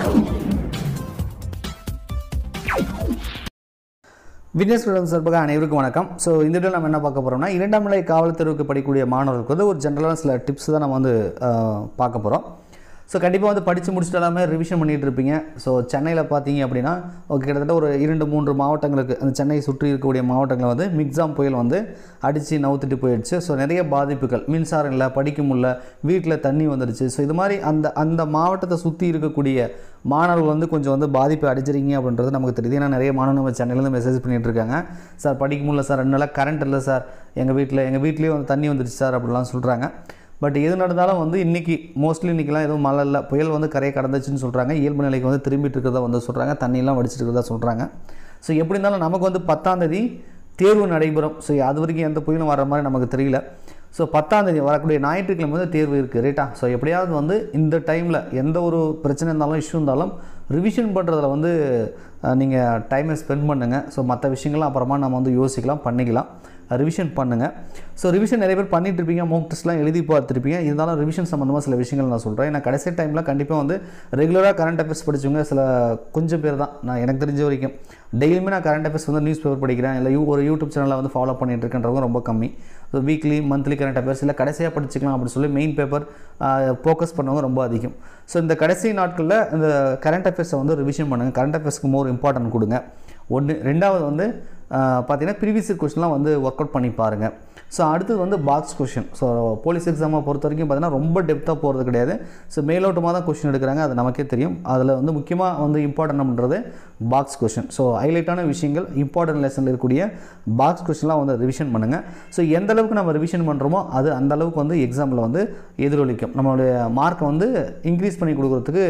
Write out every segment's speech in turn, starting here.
witness student சார்பாக அனைவருக்கும் வணக்கம் ஸோ இந்த வீடியோ நம்ம என்ன பார்க்க போகிறோம்னா இரண்டாம் நிலை காவல் தேர்வுக்கு படிக்கக்கூடிய மாணவர்களுக்கு வந்து ஒரு ஜென்ரலான சில டிப்ஸ் தான் நம்ம வந்து அஹ், பார்க்க போகிறோம் ஸோ கண்டிப்பாக வந்து படித்து முடிச்சுட்டு எல்லாமே ரிவிஷன் பண்ணிகிட்டு இருப்பீங்க ஸோ சென்னையில் பார்த்தீங்க அப்படின்னா ஒரு கிட்டத்தட்ட ஒரு இரண்டு மூன்று மாவட்டங்களுக்கு அந்த சென்னை சுற்றி இருக்கக்கூடிய மாவட்டங்களில் வந்து மிக்ஸாம் புயல் வந்து அடித்து நவுத்துட்டு போயிடுச்சு ஸோ நிறைய பாதிப்புகள் மின்சாரம் இல்லை படிக்க முடியல வீட்டில் தண்ணி வந்துடுச்சு ஸோ இது மாதிரி அந்த அந்த மாவட்டத்தை சுற்றி இருக்கக்கூடிய மாணவர்கள் வந்து கொஞ்சம் வந்து பாதிப்பு அடைஞ்சிருக்கீங்க அப்படின்றது நமக்கு தெரியுது ஏன்னா நிறைய மாணவர்கள் நம்ம சென்னையிலேருந்து மெசேஜ் பண்ணிட்டு இருக்காங்க சார் படிக்க முடியல சார் ரெண்டு நாளாக கரண்ட் இல்லை சார் எங்கள் வீட்டில் எங்கள் வீட்லேயே வந்து தண்ணி வந்துடுச்சு சார் அப்படிலாம் சொல்கிறாங்க பட் எது நடந்தாலும் வந்து இன்றைக்கி மோஸ்ட்லி இன்றைக்கெலாம் எதுவும் மழை இல்லை புயல் வந்து கரையை கடந்துச்சுன்னு சொல்கிறாங்க இயல்பு நிலைக்கு வந்து திரும்பிட்டு இருக்கிறதா வந்து சொல்கிறாங்க தண்ணியெல்லாம் வடிச்சிட்டு இருக்கிறதா சொல்கிறாங்க ஸோ எப்படி இருந்தாலும் நமக்கு வந்து பத்தாம் தேதி தேர்வு நடைபெறும் ஸோ அது வரைக்கும் எந்த புயலும் வர மாதிரி நமக்கு தெரியல ஸோ பத்தாம் தேதி வரக்கூடிய ஞாயிற்றுக்கிழமை வந்து தேர்வு இருக்குது ரைட்டா ஸோ எப்படியாவது வந்து இந்த டைமில் எந்த ஒரு பிரச்சனை இருந்தாலும் இஷ்யூ இருந்தாலும் ரிவிஷன் பண்ணுறதுல வந்து நீங்கள் டைமை ஸ்பெண்ட் பண்ணுங்கள் ஸோ மற்ற விஷயங்கள்லாம் அப்புறமா நம்ம வந்து யோசிக்கலாம் பண்ணிக்கலாம் ரிவிஷன் பண்ணுங்கள் ஸோ ரிவிஷன் நிறைய பேர் பண்ணிட்டு இருப்பீங்க மோக் டெஸ்ட்லாம் எழுதி பார்த்துருப்பீங்க இருந்தாலும் ரிவிஷன் சம்மந்தமாக சில விஷயங்கள் நான் சொல்கிறேன் ஏன்னா கடைசி டைமில் கண்டிப்பாக வந்து ரெகுலராக கரண்ட் அஃபேர்ஸ் படிச்சவங்க சில கொஞ்சம் பேர் தான் நான் எனக்கு தெரிஞ்ச வரைக்கும் டெய்லியுமே நான் கரண்ட் அஃபேர்ஸ் வந்து நியூஸ் பேப்பர் படிக்கிறேன் இல்லை யூ ஒரு யூடியூப் சேனலில் வந்து ஃபாலோ பண்ணிட்டு இருக்கேன்றவங்க ரொம்ப கம்மி so weekly monthly current affairs இல்லை கடைசியாக படிச்சுக்கலாம் அப்படின்னு சொல்லி மெயின் பேப்பர் ஃபோக்கஸ் பண்ணவங்க ரொம்ப அதிகம் ஸோ இந்த கடைசி நாட்களில் இந்த கரண்ட் அஃபேர்ஸை வந்து ரிவிஷன் பண்ணுங்கள் கரண்ட் அஃபேர்ஸ்க்கு மோர் இம்பார்ட்டன்ட் கொடுங்க ஒன்று ரெண்டாவது வந்து பார்த்தீங்கன்னா ப்ரீவியஸ் கொஸ்டின்லாம் வந்து ஒர்க் அவுட் பண்ணி பாருங்கள் ஸோ அடுத்தது வந்து பாக்ஸ் கொஷின் ஸோ போலீஸ் எக்ஸாமை பொறுத்த வரைக்கும் பார்த்தீங்கன்னா ரொம்ப டெப்த்தாக போகிறது கிடையாது ஸோ மேலோட்டமாக தான் கொஷின் எடுக்கிறாங்க அது நமக்கே தெரியும் அதில் வந்து முக்கியமாக வந்து இம்பார்ட்டன் பண்ணுறது பாக்ஸ் கொஷின் ஸோ ஹைலைட்டான விஷயங்கள் இம்பார்ட்டன்ட் லெசனில் இருக்கக்கூடிய பாக்ஸ் கொஷின்லாம் வந்து ரிவிஷன் பண்ணுங்கள் ஸோ எந்த அளவுக்கு நம்ம ரிவிஷன் பண்ணுறோமோ அது அந்த அளவுக்கு வந்து எக்ஸாமில் வந்து எதிரொலிக்கும் நம்மளுடைய மார்க்கை வந்து இன்க்ரீஸ் பண்ணி கொடுக்குறதுக்கு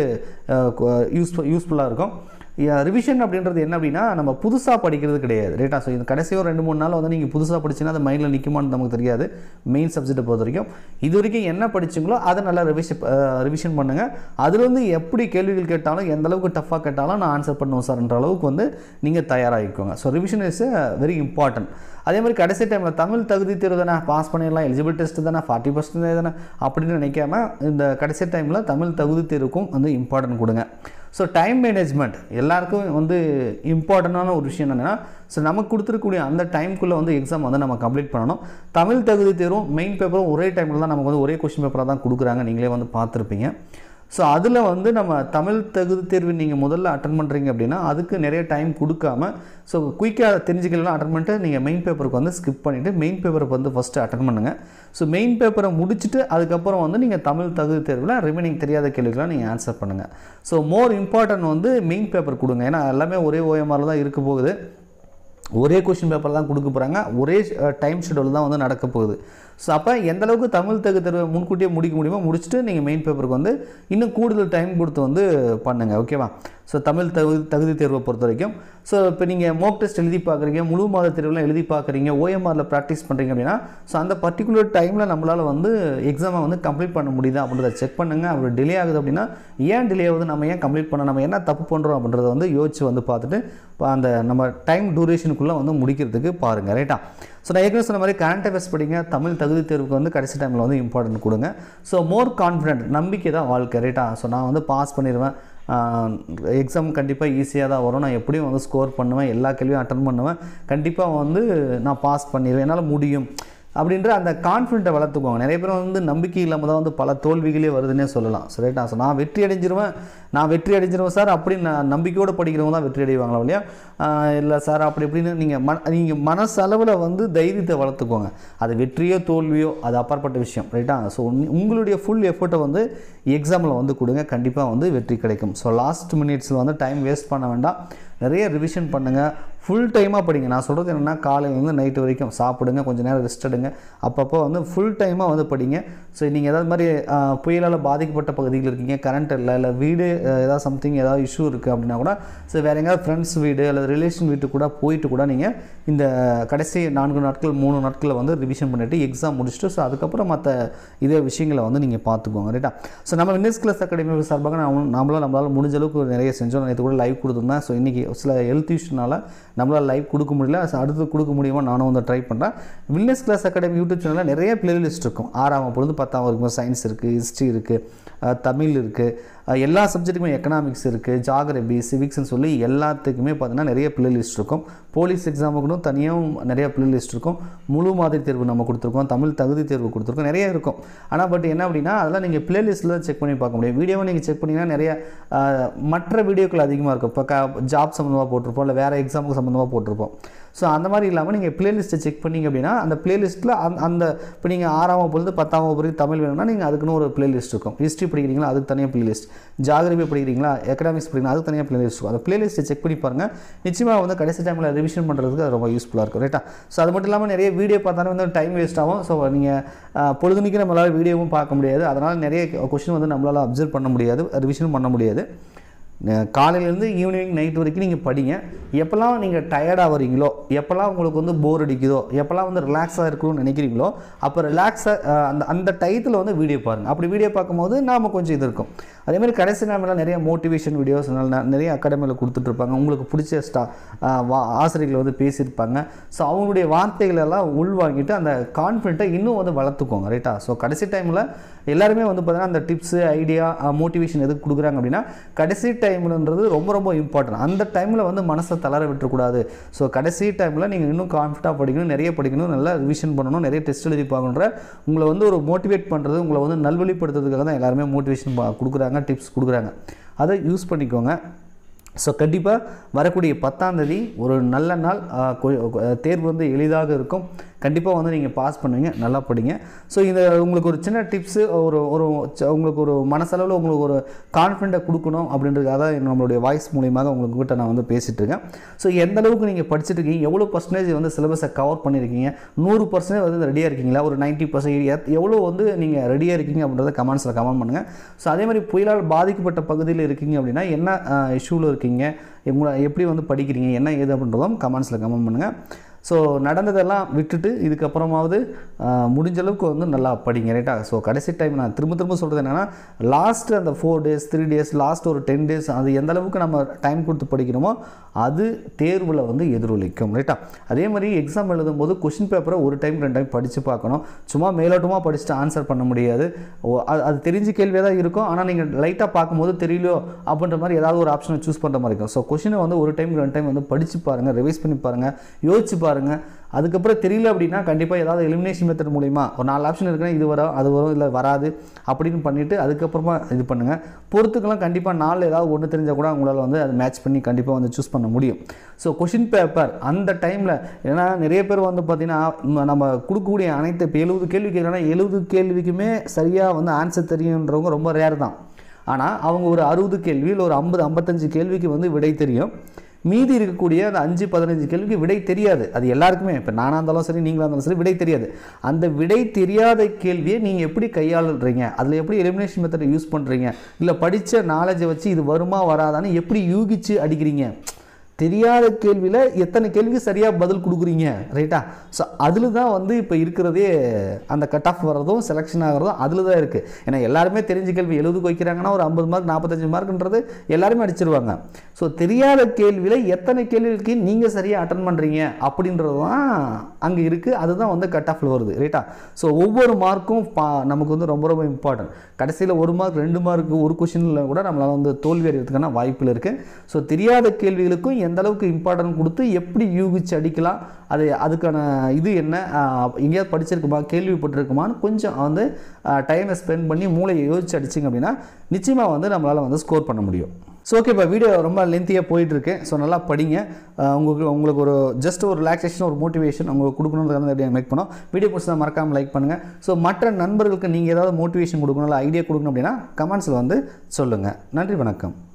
யூஸ் யூஸ்ஃபுல்லாக இருக்கும் ரிவிஷன் அப்படின்றது என்ன அப்படின்னா நம்ம புதுசாக படிக்கிறது கிடையாது ரைட்டா ஸோ இந்த கடைசி ஒரு ரெண்டு மூணு நாள் வந்து நீங்கள் புதுசாக படிச்சுன்னா அது மைண்டில் நிற்குமான்னு நமக்கு தெரியாது மெயின் சப்ஜெக்ட்டை பொறுத்த வரைக்கும் இது வரைக்கும் என்ன படிச்சிங்களோ அதை நல்லா ரிவிஷன் ரிவிஷன் பண்ணுங்கள் அதில் வந்து எப்படி கேள்விகள் கேட்டாலும் எந்த அளவுக்கு டஃப்பாக கேட்டாலும் நான் ஆன்சர் பண்ணுவேன் சார்ன்ற அளவுக்கு வந்து நீங்கள் தயாராகிக்கோங்க so revision is very important அதே மாதிரி கடைசி டைமில் தமிழ் தகுதி தேர்வு தானே பாஸ் பண்ணிடலாம் எலிஜிபிள் டெஸ்ட் தானே ஃபார்ட்டி பர்சன்டேஜ் தானே அப்படின்னு நினைக்காம இந்த கடைசி டைமில் தமிழ் தகுதி தேர்வுக்கும் வந்து இம்பார்ட்டன்ட் கொடுங்க ஸோ டைம் மேனேஜ்மெண்ட் எல்லாருக்கும் வந்து இம்பார்ட்டண்டான ஒரு விஷயம் என்னென்னா ஸோ நமக்கு கொடுத்துருக்கக்கூடிய அந்த டைம்குள்ளே வந்து எக்ஸாம் வந்து நம்ம கம்ப்ளீட் பண்ணணும் தமிழ் தகுதி தேர்வும் மெயின் பேப்பரும் ஒரே டைமில் தான் நமக்கு வந்து ஒரே கொஸ்டின் பேப்பராக தான் கொடுக்குறாங்க நீங்களே வந்து பார்த்துருப்பீங்க ஸோ அதில் வந்து நம்ம தமிழ் தகுதி தேர்வு நீங்கள் முதல்ல அட்டன் பண்ணுறீங்க அப்படின்னா அதுக்கு நிறைய டைம் கொடுக்காம ஸோ குயிக்காக தெரிஞ்சுக்கலாம் அட்டன் பண்ணிட்டு நீங்கள் மெயின் பேப்பருக்கு வந்து ஸ்கிப் பண்ணிவிட்டு மெயின் பேப்பருக்கு வந்து ஃபஸ்ட்டு அட்டன் பண்ணுங்கள் ஸோ மெயின் பேப்பரை முடிச்சுட்டு அதுக்கப்புறம் வந்து நீங்கள் தமிழ் தகுதி தேர்வில் ரிமைனிங் தெரியாத கேள்விகளாக நீங்கள் ஆன்சர் பண்ணுங்கள் ஸோ மோர் இம்பார்ட்டன்ட் வந்து மெயின் பேப்பர் கொடுங்க ஏன்னா எல்லாமே ஒரே ஓஎம்ஆரில் தான் இருக்க போகுது ஒரே கொஷின் பேப்பர் தான் கொடுக்க போகிறாங்க ஒரே டைம் ஷெடியூல் தான் வந்து நடக்க போகுது ஸோ அப்போ எந்த அளவுக்கு தமிழ் தகு தேர்வு முன்கூட்டியே முடிக்க முடியுமோ முடிச்சுட்டு நீங்கள் மெயின் பேப்பருக்கு வந்து இன்னும் கூடுதல் டைம் கொடுத்து வந்து பண்ணுங்கள் ஓகேவா ஸோ தமிழ் தகுதி தகுதி தேர்வை பொறுத்த வரைக்கும் ஸோ இப்போ நீங்கள் மோக் டெஸ்ட் எழுதி பார்க்குறீங்க முழு மாத தேர்வுலாம் எழுதி பார்க்குறீங்க ஓஎம்ஆரில் ப்ராக்டிஸ் பண்ணுறீங்க அப்படின்னா ஸோ அந்த பர்டிகுலர் டைமில் நம்மளால் வந்து எக்ஸாமை வந்து கம்ப்ளீட் பண்ண முடியுதா அப்படின்றத செக் பண்ணுங்கள் அப்படி டிலே ஆகுது அப்படின்னா ஏன் டிலே ஆகுது நம்ம ஏன் கம்ப்ளீட் பண்ண நம்ம என்ன தப்பு பண்ணுறோம் அப்படின்றத வந்து யோசிச்சு வந்து பார்த்துட்டு இப்போ அந்த நம்ம டைம் டூரேஷனுக்குள்ளே வந்து முடிக்கிறதுக்கு பாருங்கள் ரைட்டா ஸோ நான் ஏற்கனவே சொன்ன மாதிரி கரண்ட் அஃபேர்ஸ் படிங்க தமிழ் தகுதி தேர்வுக்கு வந்து கடைசி டைமில் வந்து இம்பார்ட்டன்ட் கொடுங்க ஸோ மோர் கான்ஃபிடென்ட் நம்பிக்கை தான் வாழ்க்கை ரைட்டா ஸோ நான் வந்து பாஸ் பண்ணிடுவேன் எக்ஸாம் கண்டிப்பாக ஈஸியாக தான் வரும் நான் எப்படியும் வந்து ஸ்கோர் பண்ணுவேன் எல்லா கேள்வியும் அட்டன் பண்ணுவேன் கண்டிப்பாக வந்து நான் பாஸ் பண்ணிடுவேன் என்னால் முடியும் அப்படின்ற அந்த கான்ஃபிடென்ட்டை வளர்த்துக்குவாங்க நிறைய பேர் வந்து நம்பிக்கை இல்லாமல் தான் வந்து பல தோல்விகளே வருதுன்னே சொல்லலாம் ஸோ ரைட்டா ஸோ நான் வெற்றி அடைஞ்சிருவேன் நான் வெற்றி அடைஞ்சிருவேன் சார் அப்படின்னு நான் நம்பிக்கையோடு படிக்கிறவங்க தான் வெற்றி அடைவாங்களா இல்லையா இல்லை சார் அப்படி இப்படின்னு நீங்கள் மன நீங்கள் மனசளவில் வந்து தைரியத்தை வளர்த்துக்கோங்க அது வெற்றியோ தோல்வியோ அது அப்பாற்பட்ட விஷயம் ரைட்டா ஸோ உங்களுடைய ஃபுல் எஃபர்ட்டை வந்து எக்ஸாமில் வந்து கொடுங்க கண்டிப்பாக வந்து வெற்றி கிடைக்கும் ஸோ லாஸ்ட் மினிட்ஸில் வந்து டைம் வேஸ்ட் பண்ண வேண்டாம் நிறைய ரிவிஷன் பண்ணுங்கள் ஃபுல் டைமாக படிங்க நான் சொல்கிறது என்னென்னா காலையிலேருந்து நைட்டு வரைக்கும் சாப்பிடுங்க கொஞ்சம் நேரம் ரெஸ்ட் எடுங்க அப்பப்போ வந்து ஃபுல் டைமாக வந்து படிங்க ஸோ நீங்கள் ஏதாவது மாதிரி ஆஹ், புயலால் பாதிக்கப்பட்ட பகுதியில் இருக்கீங்க கரண்ட் இல்லை இல்லை வீடு ஆஹ், ஏதாவது சம்திங் ஏதாவது இஷ்யூ இருக்குது அப்படின்னா கூட ஸோ வேறு எங்கேயாவது ஃப்ரெண்ட்ஸ் வீடு அல்லது ரிலேஷன் வீட்டுக்கு கூட போயிட்டு கூட நீங்கள் இந்த கடைசி நான்கு நாட்கள் மூணு நாட்களில் வந்து ரிவிஷன் பண்ணிவிட்டு எக்ஸாம் முடிச்சுட்டு ஸோ அதுக்கப்புறம் மற்ற இதே விஷயங்களை வந்து நீங்கள் பார்த்துக்கோங்க ரைட்டா ஸோ நம்ம வின்னர்ஸ் கிளாஸ் அகாடமி சார்பாக நான் நம்மளால் நம்மளால் முடிஞ்ச அளவுக்கு நிறைய செஞ்சோம் நேற்று கூட லைவ் கொடுத்துருந்தேன் ஸோ இன்றைக்கி சில ஹெல்த் இஷ்யூனால நம்மளால் லைவ் கொடுக்க முடியல ஸோ அடுத்து கொடுக்க முடியுமா நானும் வந்து ட்ரை பண்ணுறேன் வில்னஸ் கிளாஸ் அகாடமி யூடியூப் சேனலில் நிறைய பிளேலிஸ்ட் இருக்கும் ஆறாம் வகுப்புலேருந்து பத்தாம் வரைக்கும் சயின்ஸ் இருக்குது ஹிஸ்ட்ரி இருக்குது தமிழ் இருக்குது அஹ், எல்லா சப்ஜெக்ட்டுக்குமே எக்கனாமிக்ஸ் இருக்குது ஜாகிரபி சிவிக்ஸ்னு சொல்லி எல்லாத்துக்குமே பார்த்தீங்கன்னா நிறைய பிளேலிஸ்ட் இருக்கும் போலீஸ் எக்ஸாமுக்கும் தனியாகவும் நிறைய பிளேலிஸ்ட் இருக்கும் முழு மாதிரி தேர்வு நம்ம கொடுத்துருக்கோம் தமிழ் தகுதி தேர்வு கொடுத்துருக்கோம் நிறைய இருக்கும் ஆனால் பட் என்ன அப்படின்னா அதெல்லாம் நீங்கள் பிளேலிஸ்ட்டில் செக் பண்ணி பார்க்க முடியும் வீடியோவை நீங்கள் செக் பண்ணிங்கன்னா நிறைய அஹ், மற்ற வீடியோக்கள் அதிகமாக இருக்கும் இப்போ க ஜாப் சம்மந்தமாக போட்டிருப்போம் இல்லை வேறு எக்ஸாமுக்கு சம்மந்தமாக போட்டிருப்போம் ஸோ அந்த மாதிரி இல்லாமல் நீங்கள் பிளேலிஸ்ட்டை செக் பண்ணீங்க அப்படின்னா அந்த பிளேலிஸ்ட்டில் அந்த அந்த இப்போ நீங்கள் ஆறாம் வகுப்புலேருந்து பத்தாம் வகுப்பு வரைக்கும் தமிழ் வேணும்னா நீங்கள் அதுக்குன்னு ஒரு பிளேலிஸ்ட் இருக்கும் ஹிஸ்ட்ரி படிக்கிறீங்களா அதுக்கு தனியாக பிளேலிஸ்ட் ஜாகிரபி படிக்கிறீங்களா எக்கனாமிக்ஸ் படிக்கிறீங்களா அதுக்கு தனியாக பிளேலிஸ்ட் இருக்கும் அந்த பிளேலிஸ்ட்டை செக் பண்ணி பாருங்கள் நிச்சயமாக வந்து கடைசி டைமில் ரிவிஷன் பண்ணுறதுக்கு அது ரொம்ப யூஸ்ஃபுல்லாக இருக்கும் ரைட்டா ஸோ அது மட்டும் இல்லாமல் நிறைய வீடியோ பார்த்தாலும் வந்து டைம் வேஸ்ட் ஆகும் ஸோ நீங்கள் பொழுதுனிக்கு நம்மளால் வீடியோவும் பார்க்க முடியாது அதனால் நிறைய கொஷின் வந்து நம்மளால் அப்சர்வ் பண்ண முடியாது ரிவிஷனும் பண்ண முடியாது அஹ் காலையிலேருந்து ஈவினிங் நைட் வரைக்கும் நீங்கள் படிங்க எப்போல்லாம் நீங்கள் டயர்டாக வரீங்களோ எப்போல்லாம் உங்களுக்கு வந்து போர் அடிக்குதோ எப்போல்லாம் வந்து ரிலாக்ஸாக இருக்கணும்னு நினைக்கிறீங்களோ அப்போ ரிலாக்ஸாக அந்த அந்த டயத்தில் வந்து வீடியோ பாருங்கள் அப்படி வீடியோ பார்க்கும்போது நாம கொஞ்சம் இது இருக்கும் அதே மாதிரி கடைசி நேரத்தில் நிறைய மோட்டிவேஷன் வீடியோஸ் நிறைய அகாடமியில் கொடுத்துட்ருப்பாங்க உங்களுக்கு பிடிச்ச ஸ்டா அஹ் வா- ஆசிரியர்கள் வந்து பேசியிருப்பாங்க ஸோ அவங்களுடைய வார்த்தைகள் எல்லாம் உள்வாங்கிட்டு அந்த கான்ஃபிடென்ட்டை இன்னும் வந்து வளர்த்துக்கோங்க ரைட்டா ஸோ கடைசி டைமில் எல்லாருமே வந்து பார்த்தீங்கன்னா அந்த டிப்ஸு ஐடியா மோட்டிவேஷன் எதுக்கு கொடுக்குறாங்க அப்படின்னா கடைசி டைம்லன்றது ரொம்ப ரொம்ப இம்பார்ட்டன்ட் அந்த டைமில் வந்து மனசை தளர விட்டுறக்கூடாது ஸோ கடைசி டைமில் நீங்கள் இன்னும் கான்ஃபிடாக படிக்கணும் நிறைய படிக்கணும் நல்லா ரிவிஷன் பண்ணணும் நிறைய டெஸ்ட் எழுதி பார்க்கணுன்ற உங்களை வந்து ஒரு மோட்டிவேட் பண்ணுறது உங்களை வந்து நல்வழிப்படுத்துறதுக்காக தான் எல்லாருமே மோட்டிவேஷன் கொடுக்குறாங்க டிப்ஸ் கொடுக்குறாங்க அதை யூஸ் பண்ணிக்கோங்க ஸோ கண்டிப்பாக வரக்கூடிய பத்தாம் தேதி ஒரு நல்ல நாள் ஆ, கொ- கொ- தேர்வு வந்து எளிதாக இருக்கும் கண்டிப்பாக வந்து நீங்கள் பாஸ் பண்ணுவீங்க நல்லா படிங்க ஸோ இந்த உங்களுக்கு ஒரு சின்ன டிப்ஸு ஒரு ஒரு ச- உங்களுக்கு ஒரு மனசளவில் உங்களுக்கு ஒரு கான்ஃபிடென்ட்டை கொடுக்கணும் அப்படின்றதுக்காக தான் நம்மளுடைய வாய்ஸ் மூலியமாக உங்களுக்கு கிட்ட நான் வந்து பேசிகிட்டு இருக்கேன் ஸோ எந்த அளவுக்கு நீங்கள் படிச்சுட்டு இருக்கீங்க எவ்வளோ பர்சன்டேஜ் வந்து சிலபஸை கவர் பண்ணியிருக்கீங்க நூறு பர்சன்டேஜ் வந்து ரெடியாக இருக்கீங்களா ஒரு நைன்ட்டி பர்சன்டேஜ் எவ்வளோ வந்து நீங்கள் ரெடியாக இருக்கீங்க அப்படின்றத கமெண்ட்ஸில் கமெண்ட் பண்ணுங்கள் ஸோ அதே மாதிரி புயலால் பாதிக்கப்பட்ட பகுதியில் இருக்கீங்க அப்படின்னா என்ன இஷ்யூவில் இருக்கீங்க உங்களை எப்படி வந்து படிக்கிறீங்க என்ன ஏது அப்படின்றதும் கமெண்ட்ஸில் கமெண்ட் பண்ணுங்கள் ஸோ நடந்ததெல்லாம் விட்டுட்டு இதுக்கப்புறமாவது ஆஹ், முடிஞ்ச அளவுக்கு வந்து நல்லா படிங்க ரைட்டா ஸோ கடைசி டைம் நான் திரும்ப திரும்ப சொல்கிறது என்னென்னா லாஸ்ட் அந்த four days three days last ஒரு டென் டேஸ் அது எந்த அளவுக்கு நம்ம டைம் கொடுத்து படிக்கிறோமோ அது தேர்வில் வந்து எதிரொலிக்கும் ரைட்டா அதே மாதிரி எக்ஸாம் எழுதும்போது கொஷின் பேப்பரை ஒரு டைம் ரெண்டு டைம் படித்து பார்க்கணும் சும்மா மேலோட்டமாக படிச்சுட்டு ஆன்சர் பண்ண முடியாது ஓ, அது அது தெரிஞ்ச கேள்வியாக தான் இருக்கும் ஆனால் நீங்கள் லைட்டாக பார்க்கும்போது தெரியலையோ அப்படின்ற மாதிரி ஏதாவது ஒரு ஆப்ஷனை சூஸ் பண்ணுற மாதிரி இருக்கும் ஸோ கொஷினை வந்து ஒரு டைம் ரெண்டு டைம் வந்து படித்து பாருங்கள் ரிவைஸ் பண்ணி பாருங்கள் யோசிச்சு பாருங்கள் அதுக்கப்புறம் தெரியல அப்படின்னா கண்டிப்பாக ஏதாவது எலிமினேஷன் மெத்தட் மூலிமா ஒரு நாலு ஆப்ஷன் இருக்குன்னா இது வரும் அது வரும் இல்லை வராது அப்படின்னு பண்ணிவிட்டு அதுக்கப்புறமா இது பண்ணுங்கள் பொறுத்துக்கெல்லாம் கண்டிப்பாக நாலு ஏதாவது ஒன்று தெரிஞ்சால் கூட உங்களால் வந்து அதை மேட்ச் பண்ணி கண்டிப்பாக வந்து சூஸ் பண்ண முடியும் ஸோ கொஷின் பேப்பர் அந்த டைமில் ஏன்னா நிறைய பேர் வந்து பார்த்திங்கன்னா ம- நம்ம கொடுக்கக்கூடிய அனைத்து இப்போ எழுபது கேள்வி கேட்குறாங்கன்னா எழுபது கேள்விக்குமே சரியாக வந்து ஆன்சர் தெரியுன்றவங்க ரொம்ப ரேர் தான் ஆனால் அவங்க ஒரு அறுபது கேள்வி இல்லை ஒரு ஐம்பது ஐம்பத்தஞ்சு கேள்விக்கு வந்து விடை தெரியும் மீதி இருக்கக்கூடிய அந்த அஞ்சு பதினஞ்சு கேள்விக்கு விடை தெரியாது அது எல்லாருக்குமே இப்போ நானாக இருந்தாலும் சரி நீங்களாக இருந்தாலும் சரி விடை தெரியாது அந்த விடை தெரியாத கேள்வியை நீங்கள் எப்படி கையாளுறீங்க அதில் எப்படி எலிமினேஷன் மெத்தடை யூஸ் பண்ணுறீங்க இல்லை படித்த நாலேஜை வச்சு இது வருமா வராதான்னு எப்படி யூகிச்சு அடிக்கிறீங்க தெரியாத கேள்வியில் எத்தனை கேள்விக்கு சரியாக பதில் கொடுக்குறீங்க ரைட்டா ஸோ அதில் தான் வந்து இப்போ இருக்கிறதே அந்த கட் ஆஃப் வர்றதும் செலெக்ஷன் ஆகிறதும் அதில் தான் இருக்குது ஏன்னா எல்லாருமே தெரிஞ்ச கேள்வி எழுதுக்கு வைக்கிறாங்கன்னா ஒரு ஐம்பது மார்க் நாற்பத்தஞ்சு மார்க்ன்றது எல்லாருமே அடிச்சிருவாங்க ஸோ தெரியாத கேள்வியில் எத்தனை கேள்விக்கு நீங்கள் சரியாக அட்டன் பண்ணுறீங்க அப்படின்றது தான் அங்கே இருக்குது அதுதான் வந்து கட் ஆஃபில் வருது ரைட்டா ஸோ ஒவ்வொரு மார்க்கும் பா நமக்கு வந்து ரொம்ப ரொம்ப இம்பார்ட்டன்ட் கடைசியில் ஒரு மார்க் ரெண்டு மார்க் ஒரு கொஷினில் கூட நம்மளால் வந்து தோல்வி அடைகிறதுக்கான வாய்ப்புகள் இருக்குது ஸோ தெரியாத கேள்விகளுக்கும் எந்த அளவுக்கு இம்பார்ட்டன்ட் கொடுத்து எப்படி யூகிச்சு அடிக்கலாம் அது அதுக்கான இது என்ன ஆஹ், எங்கேயாவது படிச்சிருக்குமா கேள்விப்பட்டிருக்குமான்னு கொஞ்சம் வந்து டைமை ஸ்பெண்ட் பண்ணி மூளையை யோசிச்சு அடிச்சிங்க அப்படின்னா நிச்சயமாக வந்து நம்மளால் வந்து ஸ்கோர் பண்ண முடியும் ஸோ ஓகே இப்போ வீடியோ ரொம்ப லென்த்தியாக போயிட்டுருக்கு ஸோ நல்லா படிங்க ஆஹ் உங்களுக்கு உங்களுக்கு ஒரு ஜஸ்ட் ஒரு ரிலாக்ஸேஷன் ஒரு மோட்டிவேஷன் உங்களுக்கு கொடுக்கணுன்றதுக்காக வீடியோ மேக் பண்ணோம் வீடியோ பிடிச்சா மறக்காமல் லைக் பண்ணுங்கள் ஸோ மற்ற நண்பர்களுக்கு நீங்கள் ஏதாவது மோட்டிவேஷன் கொடுக்கணும் இல்லை ஐடியா கொடுக்கணும் அப்படின்னா கமெண்ட்ஸில் வந்து சொல்லுங்கள் நன்றி வணக்கம்